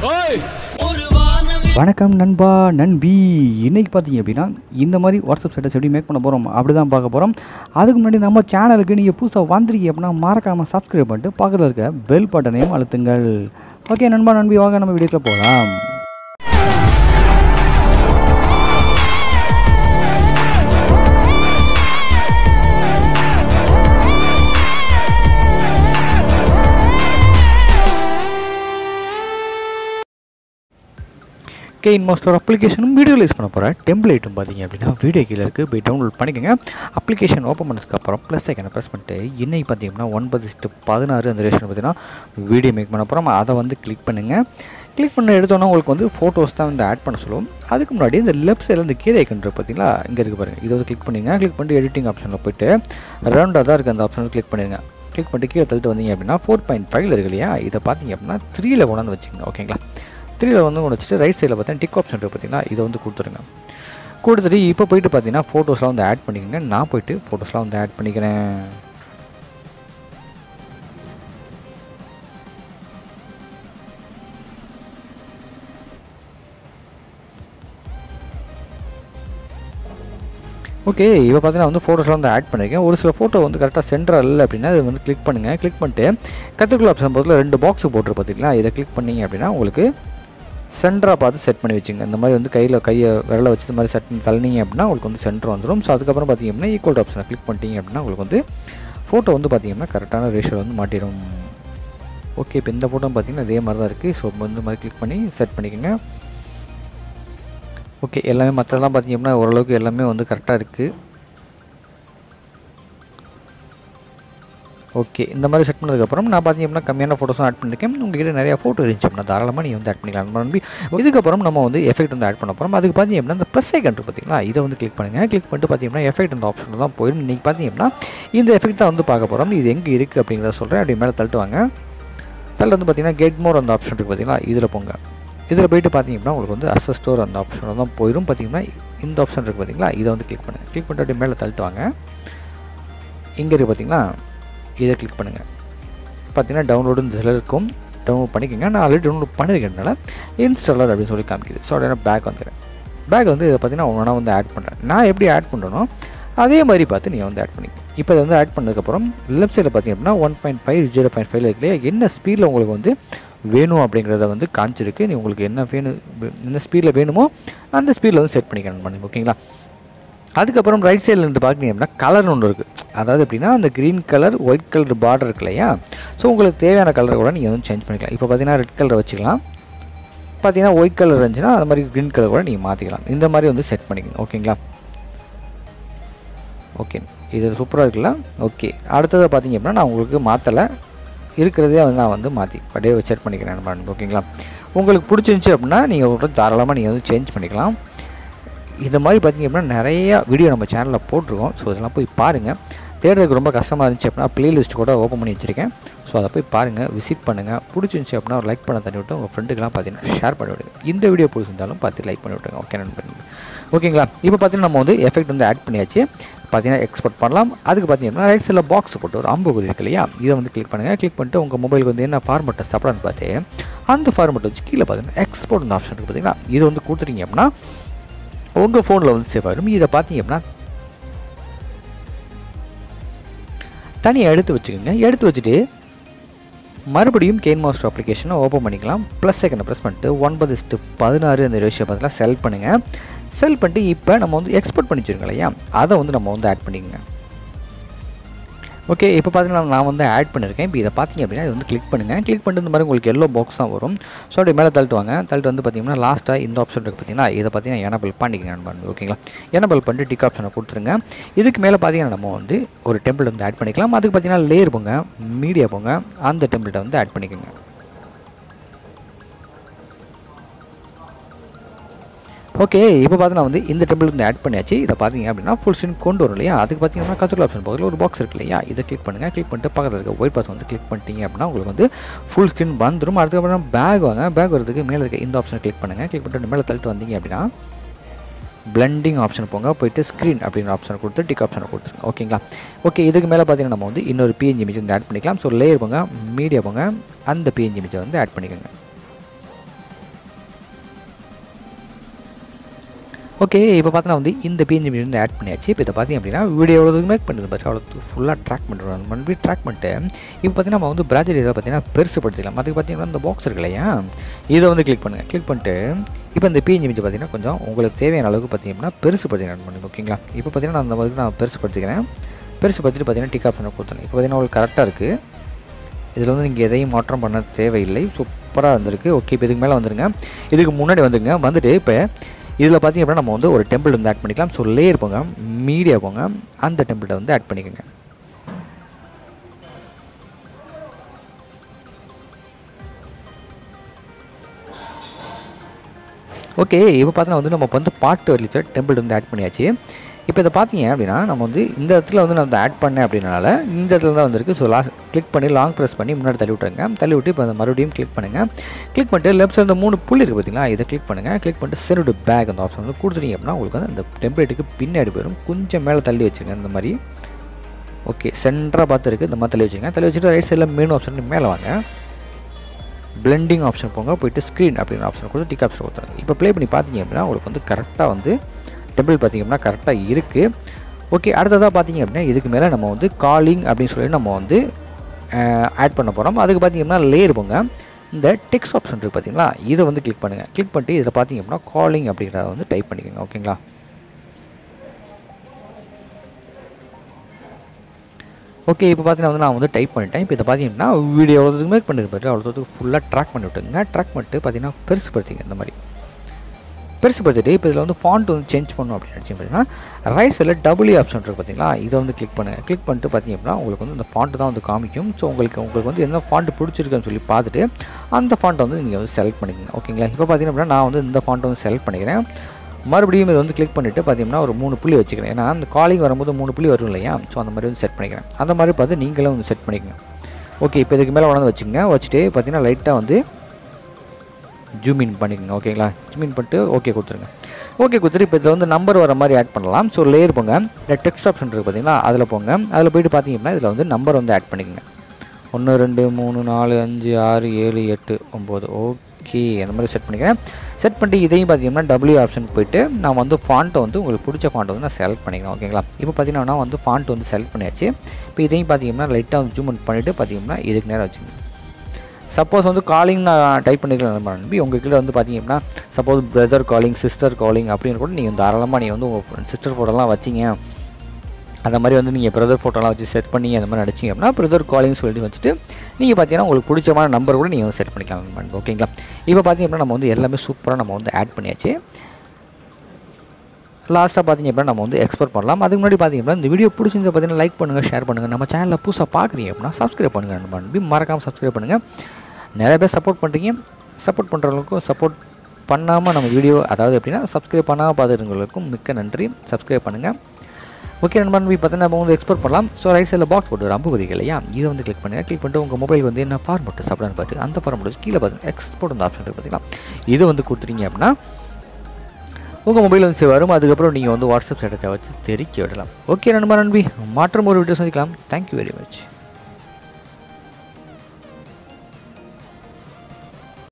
வணக்கம் நண்பா நண்பி இன்னைக்கு பார்த்தீங்க அப்படின்னா இந்த மாதிரி வாட்ஸ்அப் ஸ்டேட்டஸ் எப்படி மேக் பண்ண போகிறோம் அப்படி தான் பார்க்க போகிறோம் அதுக்கு முன்னாடி நம்ம சேனலுக்கு நீங்கள் புதுசாக வந்திருக்கீங்க அப்படின்னா மறக்காமல் சப்ஸ்கிரைப் பண்ணிட்டு பக்கத்தில் இருக்க பெல் பட்டனையும் அழுத்துங்கள் ஓகே நண்பா நண்பி வாங்க நம்ம வீடியோக்குள்ள போகலாம் கெயின் மாஸ்டர் அப்ளிகேஷனும் வீடியோலைஸ் பண்ண போகிறேன் டெம்ப்ளேட்டும் பார்த்தீங்க அப்படின்னா வீடியோ கீழே இருக்குது போய் டவுன்லோட் பண்ணிக்கோங்க அப்ளிகேஷன் ஓப்பன் பண்ணதுக்கப்புறம் ப்ளஸ் ஐக்கனை ப்ரெஸ் பண்ணிட்டு இன்னைக்கு பார்த்தீங்கன்னா ஒன்பது இஸ்ட்டு பதினாறு அந்த ரேஷன் பார்த்தீங்கன்னா வீடியோ மேக் பண்ண போகிறோம் அதை வந்து கிளிக் பண்ணுங்கள் கிளிக் பண்ண எடுத்தோன்னா உங்களுக்கு வந்து ஃபோட்டோஸ் தான் வந்து ஆட் பண்ண சொல்லுவோம் அதுக்கு முன்னாடி இந்த லெஃப்ட் சைடில் இந்த கீரை ஐக்கன் பார்த்தீங்களா இங்கே இருக்குது பாருங்கள் இதை வந்து கிளிக் பண்ணிங்க கிளிக் பண்ணிட்டு எடிட்டிங் ஆப்ஷனில் போயிட்டு ரவுண்டாக தான் இருக்குது அந்த ஆப்ஷனில் கிளிக் பண்ணிடுங்க கிளிக் பண்ணிட்டு கீழே தள்ளிட்டு வந்தீங்க அப்படின்னா ஃபோர் பாயிண்ட் ஃபைவ்ல இருக்கு இல்லையா இதை பார்த்தீங்க அப்படின்னா த்ரீல கொண்டாந்து வச்சுக்கோங்க ஓகேங்களா த்ரீல வந்து கொண்டு வச்சுட்டு ரைட் சைடில் பார்த்தீங்கன்னா டிக் ஆப்ஷன் இருக்குது பார்த்தீங்கன்னா இதை வந்து கொடுத்துருங்க கொடுத்துட்டு இப்போ போயிட்டு பார்த்தீங்கன்னா ஃபோட்டோஸ்லாம் வந்து ஆட் பண்ணிக்கோங்க நான் போயிட்டு ஃபோட்டோஸ்லாம் வந்து ஆட் பண்ணிக்கிறேன் ஓகே இப்போ பார்த்தீங்கன்னா வந்து ஃபோட்டோஸ்லாம் வந்து ஆட் பண்ணியிருக்கேன் ஒரு சில ஃபோட்டோ வந்து கரெக்டாக சென்டர் இல்லை அப்படின்னா அதை வந்து கிளிக் பண்ணுங்கள் கிளிக் பண்ணிட்டு கற்றுக்குள்ள ஆப்ஷன் பக்கத்தில் ரெண்டு பாக்ஸ் போட்டு பார்த்தீங்களா இதை கிளிக் பண்ணீங்க அப்படின்னா உங்களுக்கு சென்டராக பார்த்து செட் பண்ணி வச்சுங்க இந்த மாதிரி வந்து கையில் கையை விரலை வச்சு இந்த மாதிரி செட் பண்ணி தள்ளினீங்க அப்படின்னா உங்களுக்கு வந்து சென்டர் வந்துடும் ஸோ அதுக்கப்புறம் பார்த்தீங்க அப்படின்னா ஈக்குவல் ஆப்ஷனை கிளிக் பண்ணிட்டீங்க அப்படின்னா உங்களுக்கு வந்து ஃபோட்டோ வந்து பார்த்தீங்கன்னா கரெக்டான ரேஷியோ வந்து மாட்டிடும் ஓகே இப்போ இந்த ஃபோட்டோ பார்த்தீங்கன்னா இதே மாதிரி தான் இருக்குது ஸோ இந்த மாதிரி கிளிக் பண்ணி செட் பண்ணிக்கோங்க ஓகே எல்லாமே மற்றதெல்லாம் பார்த்தீங்க அப்படின்னா ஓரளவுக்கு எல்லாமே வந்து கரெக்டாக இருக்குது ஓகே இந்த மாதிரி செட் பண்ணதுக்கப்புறம் நான் பார்த்தீங்க அப்படின்னா கம்மியான ஃபோட்டோஸும் ஆட் பண்ணியிருக்கேன் உங்ககிட்ட நிறைய ஃபோட்டோ இருந்துச்சு அப்படின்னா தாராளமாக நீங்கள் வந்து ஆட் பண்ணிக்கலாம் நம்பி இதுக்கப்புறம் நம்ம வந்து எஃபெக்ட் வந்து ஆட் பண்ண போகிறோம் அதுக்கு பார்த்தீங்க அப்படின்னா இந்த ப்ளஸ் ஐக்கன் பார்த்தீங்களா இதை வந்து கிளிக் பண்ணுங்கள் கிளிக் பண்ணிட்டு பார்த்தீங்கன்னா எஃபெக்ட் இந்த ஆப்ஷன் தான் போயிடும் இன்றைக்கி பார்த்தீங்க அப்படின்னா இந்த எஃபெக்ட் தான் வந்து பார்க்க போகிறோம் இது எங்கே இருக்குது அப்படிங்கிறத சொல்கிறேன் அப்படி மேலே தள்ளிட்டு வாங்க தள்ளிட்டு வந்து பார்த்தீங்கன்னா கெட் மோர் அந்த ஆப்ஷன் இருக்குது பார்த்தீங்களா இதில் போங்க இதில் போயிட்டு பார்த்தீங்க அப்படின்னா உங்களுக்கு வந்து அசஸ் ஸ்டோர் அந்த ஆப்ஷனில் தான் போயிடும் பார்த்தீங்கன்னா இந்த ஆப்ஷன் இருக்குது பார்த்தீங்களா இதை வந்து கிளிக் பண்ணுங்கள் கிளிக் பண்ணிட்டு அப்படியே மேலே தள்ளிட்டு வாங்க இங்கே இருக்குது பார்த்தீங்களா இதை கிளிக் பண்ணுங்கள் பார்த்தீங்கன்னா டவுன்லோடு இந்த இதில் இருக்கும் டவுன்லோட் பண்ணிக்கோங்க நான் ஆல்ரெடி டவுன்லோட் பண்ணியிருக்கனால இன்ஸ்டாலர் அப்படின்னு சொல்லி காமிக்குது ஸோ அப்படின்னா பேக் வந்துடுறேன் பேக் வந்து இதை பார்த்தீங்கன்னா ஒன்றா வந்து ஆட் பண்ணுறேன் நான் எப்படி ஆட் பண்ணுறனோ அதே மாதிரி பார்த்து நீங்கள் வந்து ஆட் பண்ணிக்க இப்போ இதை வந்து ஆட் பண்ணதுக்கப்புறம் லெஃப்ட் சைடில் பார்த்தீங்க அப்படின்னா one point five zero point ஃபைவ்ல இருக்கு இல்லையா என்ன ஸ்பீடில் உங்களுக்கு வந்து வேணும் அப்படிங்கிறத வந்து காமிச்சிருக்கு நீ உங்களுக்கு என்ன வேணும் என்ன ஸ்பீடில் வேணுமோ அந்த ஸ்பீடில் வந்து செட் பண்ணிக்கணும் பண்ணி ஓகேங்களா அதுக்கப்புறம் ரைட் சைடில் இருந்து பார்க்குறீங்க அப்படின்னா கலர் ஒன்று இருக்குது அதாவது எப்படின்னா அந்த green colour white colour border இருக்கு இல்லையா ஸோ உங்களுக்கு தேவையான கலரை கூட நீங்கள் வந்து சேஞ்ச் பண்ணிக்கலாம் இப்போ பார்த்தீங்கன்னா ரெட் கலரை வச்சுக்கலாம் பார்த்தீங்கன்னா ஒயிட் கலர் இருந்துச்சுன்னா அது மாதிரி க்ரீன் கலர் கூட நீங்கள் மாற்றிக்கலாம் இந்த மாதிரி வந்து செட் பண்ணிக்கணும் ஓகேங்களா ஓகே இது சூப்பராக இருக்குல்ல ஓகே அடுத்ததை பார்த்தீங்க அப்படின்னா நான் உங்களுக்கு மாற்றலை இருக்கிறதே வந்து நான் வந்து மாற்றி அப்படியே செட் பண்ணிக்கிறேன் நம்ம ஓகேங்களா உங்களுக்கு பிடிச்சிருந்துச்சி அப்படின்னா நீங்கள் ஒரு தாராளமாக நீங்கள் வந்து சேஞ்ச் பண்ணிக்கலாம் இந்த மாதிரி பார்த்தீங்க அப்படின்னா நிறையா வீடியோ நம்ம சேனலில் போட்டிருக்கோம் ஸோ இதெல்லாம் போய் பாருங்கள் தேடுறதுக்கு ரொம்ப கஷ்டமாக இருந்துச்சு அப்படின்னா ப்ளேலிஸ்ட் கூட ஓப்பன் பண்ணி வச்சுருக்கேன் ஸோ அதை போய் பாருங்கள் விசிட் பண்ணுங்கள் பிடிச்சிருந்துச்சி அப்படின்னா ஒரு லைக் பண்ண தண்ணி விட்டு உங்கள் ஃப்ரெண்டுக்கெல்லாம் பார்த்தீங்கன்னா ஷேர் பண்ணி விடுங்க இந்த வீடியோ பிடிச்சிருந்தாலும் பார்த்து லைக் பண்ணி விட்டுருங்க ஓகே நண்பன் ஓகேங்களா இப்போ பார்த்தீங்கன்னா நம்ம வந்து எஃபெக்ட் வந்து ஆட் பண்ணியாச்சு பார்த்தீங்கன்னா எக்ஸ்போர்ட் பண்ணலாம் அதுக்கு பார்த்தீங்கன்னா ரைட் சைடில் பாக்ஸ் போட்டு ஒரு அம்பு குதி இருக்கு இல்லையா இதை வந்து கிளிக் பண்ணுங்கள் கிளிக் பண்ணிட்டு உங்கள் மொபைலுக்கு வந்து என்ன ஃபார்மெட்டை சாப்பிடான்னு பார்த்து அந்த ஃபார்மெட்டை வச்சு கீழே பார்த்தீங்கன்னா எக்ஸ்போர்ட் அந்த ஆப்ஷன் இருக்குது பார்த்தீங்கன்னா இது வந்து கொடுத்துட்டீங்க அப்படின்னா உங்கள் ஃபோனில் வந்து சேவ் ஆகிடும் இதை பார்த்தீங்க அப்படின்னா தனியாக எடுத்து வச்சுக்கோங்க எடுத்து வச்சுட்டு மறுபடியும் கெயின் மாஸ்டர் அப்ளிகேஷனை ஓப்பன் பண்ணிக்கலாம் ப்ளஸ் செகண்ட் ப்ரெஸ் பண்ணிட்டு ஒன்பது இஸ்ட்டு பதினாறு அந்த ரேஷியோ பார்த்தீங்கன்னா செல் பண்ணுங்கள் செல் பண்ணிட்டு இப்போ நம்ம வந்து எக்ஸ்போர்ட் பண்ணி வச்சுருக்கோம் இல்லையா அதை வந்து நம்ம வந்து ஆட் பண்ணிக்கோங்க ஓகே இப்போ பார்த்தீங்கன்னா நான் வந்து ஆட் பண்ணியிருக்கேன் இப்போ இதை பார்த்தீங்க அப்படின்னா இது வந்து கிளிக் பண்ணுங்கள் கிளிக் பண்ணிட்டு இந்த மாதிரி உங்களுக்கு எல்லோ பாக்ஸ் தான் வரும் ஸோ அப்படியே மேலே தள்ளிட்டு வாங்க தள்ளிட்டு வந்து பார்த்தீங்கன்னா லாஸ்ட்டாக இந்த ஆப்ஷன் இருக்குது பார்த்தீங்கன்னா இதை பார்த்தீங்கன்னா எனபிள் பண்ணிக்கங்க நண்பன் ஓகேங்களா எனபிள் பண்ணிட்டு டிக் ஆப்ஷனை கொடுத்துருங்க இதுக்கு மேலே பார்த்தீங்கன்னா நம்ம வந்து ஒரு டெம்பிள் வந்து ஆட் பண்ணிக்கலாம் அதுக்கு பார்த்தீங்கன்னா லேயர் போங்க மீடியா போங்க அந்த டெம்பிள்கிட்ட வந்து ஆட் பண்ணிக்கோங்க ஓகே இப்போ பார்த்தீங்கன்னா வந்து இந்த டெம்பிள் வந்து ஆட் பண்ணியாச்சு இதை பார்த்தீங்க அப்படின்னா ஃபுல் ஸ்க்ரீன் கொண்டு வரும் இல்லையா அதுக்கு பார்த்தீங்கன்னா கத்துக்கல் ஆப்ஷன் பக்கத்தில் ஒரு பாக்ஸ் இருக்கு இல்லையா இதை கிளிக் பண்ணுங்கள் கிளிக் பண்ணிட்டு பக்கத்தில் இருக்க ஒயிட் பாஸ் வந்து கிளிக் பண்ணிட்டீங்க அப்படின்னா உங்களுக்கு வந்து ஃபுல் ஸ்க்ரீன் வந்துடும் அதுக்கப்புறம் பேக் வாங்க பேக் வரதுக்கு மேலே இருக்க இந்த ஆப்ஷனை கிளிக் பண்ணுங்கள் கிளிக் பண்ணிட்டு மேலே தள்ளிட்டு வந்தீங்க அப்படின்னா பிளெண்டிங் ஆப்ஷன் போங்க போயிட்டு ஸ்க்ரீன் அப்படிங்கிற ஆப்ஷனை கொடுத்து டிக் ஆப்ஷனை கொடுத்துருங்க ஓகேங்களா ஓகே இதுக்கு மேலே பார்த்தீங்கன்னா நம்ம வந்து இன்னொரு பிஎன்ஜி இமேஜ் வந்து ஆட் பண்ணிக்கலாம் ஸோ லேயர் போங்க மீடியா போங்க அந்த பிஎன்ஜி இமேஜை வந்து ஆட் பண்ணிக்கோங்க ஓகே இப்போ பார்த்தீங்கன்னா வந்து இந்த பிஎன்ஜி வந்து ஆட் பண்ணியாச்சு இப்போ இதை பார்த்தீங்க அப்படின்னா வீடியோ எவ்வளோ மேக் பண்ணுறது பாரு அவ்வளோ ஃபுல்லாக ட்ராக் பண்ணுறோம் மறுபடியும் ட்ராக் பண்ணிட்டு இப்போ பார்த்தீங்கன்னா நம்ம வந்து ப்ராஜெக்ட் இதை பார்த்தீங்கன்னா பெருசுப்படுத்திக்கலாம் அதுக்கு பார்த்தீங்கன்னா இந்த பாக்ஸ் இருக்கு இல்லையா இதை வந்து கிளிக் பண்ணுங்கள் கிளிக் பண்ணிட்டு இப்போ இந்த பிஎன்ஜி இமேஜ் பார்த்தீங்கன்னா கொஞ்சம் உங்களுக்கு தேவையான அளவுக்கு பார்த்தீங்கன்னா பெருசுப்படுத்திக்கலாம் பண்ணுங்க ஓகேங்களா இப்போ பார்த்தீங்கன்னா நான் அந்த மாதிரி நான் பெருசுப்படுத்திக்கிறேன் பெருசுப்படுத்திட்டு பார்த்தீங்கன்னா டிக் ஆப்ஷனை கொடுத்தேன் இப்போ பார்த்தீங்கன்னா உங்களுக்கு கரெக்டாக இருக்குது இதில் வந்து நீங்கள் எதையும் மாற்றம் பண்ண தேவையில்லை சூப்பராக வந்திருக்கு ஓகே இப்போ இதுக்கு மேலே வந்துருங்க இதுக்கு முன்னாடி வந்துங்க வந்துட்டு இப்போ இதில் பார்த்தீங்க அப்படின்னா நம்ம வந்து ஒரு டெம்பிள் வந்து ஆட் பண்ணிக்கலாம் ஸோ லேயர் போங்க மீடியா போங்க அந்த டெம்பிளை வந்து ஆட் பண்ணிக்கோங்க ஓகே இப்போ பார்த்தீங்கன்னா வந்து நம்ம வந்து பாட்டு வலிச்ச டெம்பிள் வந்து ஆட் பண்ணியாச்சு இப்போ இதை பார்த்தீங்க அப்படின்னா நம்ம வந்து இந்த இடத்துல வந்து நான் ஆட் பண்ணேன் அப்படின்னால இந்த இடத்துல தான் வந்திருக்கு ஸோ லாஸ்ட் கிளிக் பண்ணி லாங் ப்ரெஸ் பண்ணி முன்னாடி தள்ளி விட்டுருங்க தள்ளி விட்டு இப்போ அந்த மறுபடியும் கிளிக் பண்ணுங்கள் கிளிக் பண்ணிட்டு லெஃப்ட் சைடு மூணு புள்ளி இருக்குது பார்த்தீங்களா இதை கிளிக் பண்ணுங்கள் கிளிக் பண்ணிட்டு செருடு பேக் அந்த ஆப்ஷன் வந்து கொடுத்துட்டீங்க அப்படின்னா உங்களுக்கு வந்து அந்த டெம்ப்ளேட்டுக்கு பின்னாடி போயிடும் கொஞ்சம் மேலே தள்ளி வச்சுருங்க இந்த மாதிரி ஓகே சென்டராக பார்த்து இருக்குது இந்த மாதிரி தள்ளி வச்சுருங்க தள்ளி வச்சுட்டு ரைட் சைடில் மெனு ஆப்ஷன் மேலே வாங்க பிளெண்டிங் ஆப்ஷன் போங்க போயிட்டு ஸ்க்ரீன் அப்படிங்கிற ஆப்ஷன் கொடுத்து டிக் ஆப்ஷன் கொடுத்துருங்க இப்போ ப்ளே பண்ணி பார்த்தீங்க அப்படின்னா உங்களுக்கு வந்து கரெக்டாக வந்து டெம்பிள் பார்த்தீங்க அப்படின்னா கரெக்டாக இருக்குது ஓகே அடுத்ததாக பார்த்தீங்க அப்படின்னா இதுக்கு மேலே நம்ம வந்து காலிங் அப்படின்னு சொல்லி நம்ம வந்து ஆட் பண்ண போகிறோம் அதுக்கு பார்த்தீங்க அப்படின்னா லேயர் போங்க இந்த டெக்ஸ்ட் ஆப்ஷன் இருக்குது பார்த்தீங்களா இதை வந்து கிளிக் பண்ணுங்கள் கிளிக் பண்ணிட்டு இதில் பார்த்தீங்க அப்படின்னா காலிங் அப்படிங்கிறத வந்து டைப் பண்ணிக்கோங்க ஓகேங்களா ஓகே இப்போ பார்த்தீங்கன்னா வந்து நான் வந்து டைப் பண்ணிட்டேன் இப்போ இதை பார்த்தீங்கன்னா வீடியோ எவ்வளோதுக்கு மேக் பண்ணிருப்பாரு அவ்வளோத்துக்கு ஃபுல்லாக ட்ராக் பண்ணி விட்டுங்க ட்ராக் பண்ணிட்டு பார்த்தீங்கன்னா பெருசுப்படுத்திங்க இந்த மாதிரி பெருசுப்படுத்திட்டு இப்போ இதில் வந்து ஃபாண்ட் வந்து சேஞ்ச் பண்ணணும் அப்படின்னு நினச்சி பார்த்தீங்கன்னா ரைட் சைடில் டபுள்யூ ஆப்ஷன் இருக்குது பார்த்தீங்களா இதை வந்து கிளிக் பண்ணுங்கள் கிளிக் பண்ணிட்டு பார்த்தீங்க அப்படின்னா உங்களுக்கு வந்து இந்த ஃபாண்ட்டு தான் வந்து காமிக்கும் ஸோ உங்களுக்கு உங்களுக்கு வந்து என்ன ஃபாண்ட் பிடிச்சிருக்குன்னு சொல்லி பார்த்துட்டு அந்த ஃபாண்ட்டை வந்து நீங்கள் வந்து செலக்ட் பண்ணிக்கோங்க ஓகேங்களா இப்போ பார்த்தீங்க அப்படின்னா நான் வந்து இந்த ஃபாண்ட்டை வந்து செலக்ட் பண்ணிக்கிறேன் மறுபடியும் இதை வந்து கிளிக் பண்ணிவிட்டு பார்த்தீங்கன்னா ஒரு மூணு புள்ளி வச்சுக்கிறேன் ஏன்னா அந்த காலிங் வரும்போது மூணு புள்ளி வரும் இல்லையா ஸோ அந்த மாதிரி வந்து செட் பண்ணிக்கிறேன் அந்த மாதிரி பார்த்து நீங்களும் வந்து செட் பண்ணிக்கோங்க ஓகே இப்போ இதுக்கு மேலே உணர்ந்து வச்சுங்க வச்சுட்டு பார்த்தீங்கன்னா லைட்டாக வந்து ஜூம் இன் பண்ணிக்கோங்க ஓகேங்களா ஜூம் இன் பண்ணிட்டு ஓகே கொடுத்துருங்க ஓகே கொடுத்துட்டு இப்போ இதில் வந்து நம்பர் வர மாதிரி ஆட் பண்ணலாம் ஸோ லேயர் போங்க இந்த டெக்ஸ்ட் ஆப்ஷன் இருக்குது பார்த்தீங்களா அதில் போங்க அதில் போயிட்டு பார்த்தீங்க அப்படின்னா இதில் வந்து நம்பர் வந்து ஆட் பண்ணிக்கோங்க ஒன்று ரெண்டு மூணு நாலு அஞ்சு ஆறு ஏழு எட்டு ஒம்பது ஓகே அந்த மாதிரி செட் பண்ணிக்கிறேன் செட் பண்ணிட்டு இதையும் பார்த்தீங்கன்னா டபிள்யூ ஆப்ஷன் போயிட்டு நான் வந்து ஃபாண்ட்டை வந்து உங்களுக்கு பிடிச்ச ஃபாண்ட்டை வந்து நான் செலக்ட் பண்ணிக்கிறேன் ஓகேங்களா இப்போ பார்த்தீங்கன்னா நான் வந்து ஃபாண்ட் வந்து செலக்ட் பண்ணியாச்சு இப்போ இதையும் பார்த்தீங்கன்னா லைட்டாக வந்து ஜூம் பண்ணிவிட்டு பார்த்தீங்கன்னா இதுக்கு நேரம் வச்சுக்கோங்க சப்போஸ் வந்து காலிங் நான் டைப் பண்ணிக்கலாம் நம்பி உங்கள் கீழே வந்து பார்த்தீங்க அப்படின்னா suppose brother calling sister calling அப்படின்னு கூட நீங்கள் தாராளமாக நீங்கள் வந்து உங்கள் சிஸ்டர் ஃபோட்டோலாம் வச்சிங்க அந்த மாதிரி வந்து நீங்கள் பிரதர் ஃபோட்டோலாம் வச்சு செட் பண்ணி அந்த மாதிரி நடிச்சிங்க அப்படின்னா பிரதர் காலிங் சொல்லிட்டு வச்சுட்டு நீங்கள் பார்த்தீங்கன்னா உங்களுக்கு பிடிச்சமான நம்பர் கூட நீங்கள் வந்து செட் பண்ணிக்கலாம் நண்பன். ஓகேங்களா இப்போ பார்த்தீங்க அப்படின்னா நம்ம வந்து எல்லாமே சூப்பராக நம்ம வந்து ஆட் பண்ணியாச்சு லாஸ்ட்டாக பார்த்தீங்க அப்படின்னா நம்ம வந்து எக்ஸ்போர்ட் பண்ணலாம் அதுக்கு முன்னாடி பார்த்தீங்க அப்படின்னா இந்த வீடியோ பிடிச்சிருந்தா பார்த்தீங்கன்னா லைக் பண்ணுங்கள் ஷேர் பண்ணுங்கள் நம்ம சேனலில் புதுசாக பார்க்குறீங்க அப்படின்னா சப்ஸ்கிரைப் பண்ணுங்கள் நண்பன் மறக்காமல் சப்ஸ்கிரைப் பண்ணுங்கள் நிறைய பேர் சப்போர்ட் பண்ணுறீங்க சப்போர்ட் பண்ணுறவங்களுக்கும் சப்போர்ட் பண்ணாமல் நம்ம வீடியோ அதாவது எப்படின்னா சப்ஸ்கிரைப் பண்ணாமல் பார்த்துருங்களுக்கும் மிக்க நன்றி சப்ஸ்கிரைப் பண்ணுங்கள் ஓகே நண்பன் போய் பார்த்தீங்கன்னா நம்ம வந்து எக்ஸ்போர்ட் பண்ணலாம் ஸோ ரைட் சைடில் பாக்ஸ் போட்டு ஒரு அம்பு வரிகள் இல்லையா இதை வந்து கிளிக் பண்ணுங்கள் கிளிக் பண்ணிட்டு உங்கள் மொபைல் வந்து என்ன ஃபார்மெட்டு சாப்பிடான்னு பார்த்து அந்த ஃபார்மெட் கீழே பார்த்து எக்ஸ்போர்ட் அந்த ஆப்ஷன் இருக்குது பார்த்தீங்களா இது வந்து கொடுத்துட்டீங்க அப்படின்னா உங்கள் மொபைல் வந்து வரும் அதுக்கப்புறம் நீங்கள் வந்து வாட்ஸ்அப் ஸ்டேட்டஸை வச்சு தெரிக்க விடலாம் ஓகே நண்பா நண்பி மாற்றம் ஒரு வீடியோ சந்திக்கலாம் தேங்க்யூ வெரி மச்